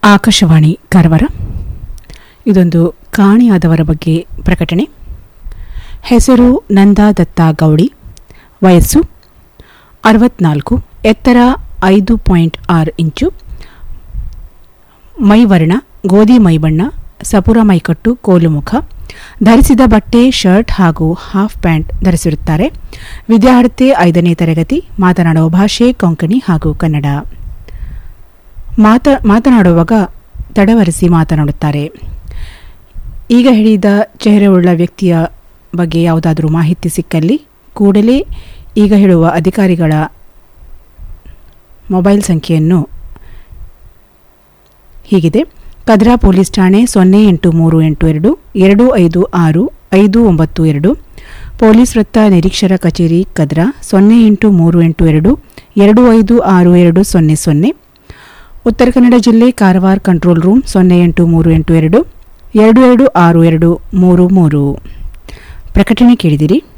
ಆಕಾಶವಾಣಿ ಕಾರವಾರ ಇದೊಂದು ಕಾಣೆಯಾದವರ ಬಗ್ಗೆ ಪ್ರಕಟಣೆ ಹೆಸರು ನಂದಾ ದತ್ತಾ ಗೌಡಿ ವಯಸ್ಸು ಅರವತ್ನಾಲ್ಕು ಎತ್ತರ ಐದು ಪಾಯಿಂಟ್ ಆರು ಇಂಚು ಮೈವರ್ಣ ಗೋಧಿ ಮೈಬಣ್ಣ ಸಪುರ ಮೈಕಟ್ಟು ಕೋಲು ಮುಖ ಧರಿಸಿದ ಬಟ್ಟೆ ಶರ್ಟ್ ಹಾಗೂ ಹಾಫ್ ಪ್ಯಾಂಟ್ ಧರಿಸಿರುತ್ತಾರೆ ವಿದ್ಯಾರ್ಥಿ ಐದನೇ ತರಗತಿ ಮಾತನಾಡುವ ಭಾಷೆ ಕೊಂಕಣಿ ಹಾಗೂ ಕನ್ನಡ ಮಾತ ಮಾತನಾಡುವಾಗ ತಡವರಿಸಿ ಮಾತನಾಡುತ್ತಾರೆ ಈಗ ಹೇಳಿದ ಚೆಹರೆಯುಳ್ಳ ವ್ಯಕ್ತಿಯ ಬಗ್ಗೆ ಯಾವುದಾದರೂ ಮಾಹಿತಿ ಸಿಕ್ಕಲ್ಲಿ ಕೂಡಲೇ ಈಗ ಹೇಳುವ ಅಧಿಕಾರಿಗಳ ಮೊಬೈಲ್ ಸಂಖ್ಯೆಯನ್ನು ಹೀಗಿದೆ ಕದ್ರಾ ಪೊಲೀಸ್ ಠಾಣೆ ಸೊನ್ನೆ ಎಂಟು ಮೂರು ಎಂಟು ಎರಡು ಎರಡು ಐದು ಆರು ಐದು ಒಂಬತ್ತು ಎರಡು ಪೊಲೀಸ್ ವೃತ್ತ ನಿರೀಕ್ಷರ ಕಚೇರಿ ಕದ್ರಾ ಸೊನ್ನೆ ಎಂಟು ಮೂರು ಎಂಟು ಎರಡು ಎರಡು ಐದು ಆರು ಎರಡು ಸೊನ್ನೆ ಸೊನ್ನೆ ಉತ್ತರ ಕನ್ನಡ ಜಿಲ್ಲೆ ಕಾರವಾರ ಕಂಟ್ರೋಲ್ ರೂಮ್ ಸೊನ್ನೆ ಎಂಟು ಮೂರು ಎಂಟು ಎರಡು ಎರಡು ಎರಡು ಆರು ಎರಡು ಮೂರು ಮೂರು ಪ್ರಕಟಣೆ ಕೇಳಿದಿರಿ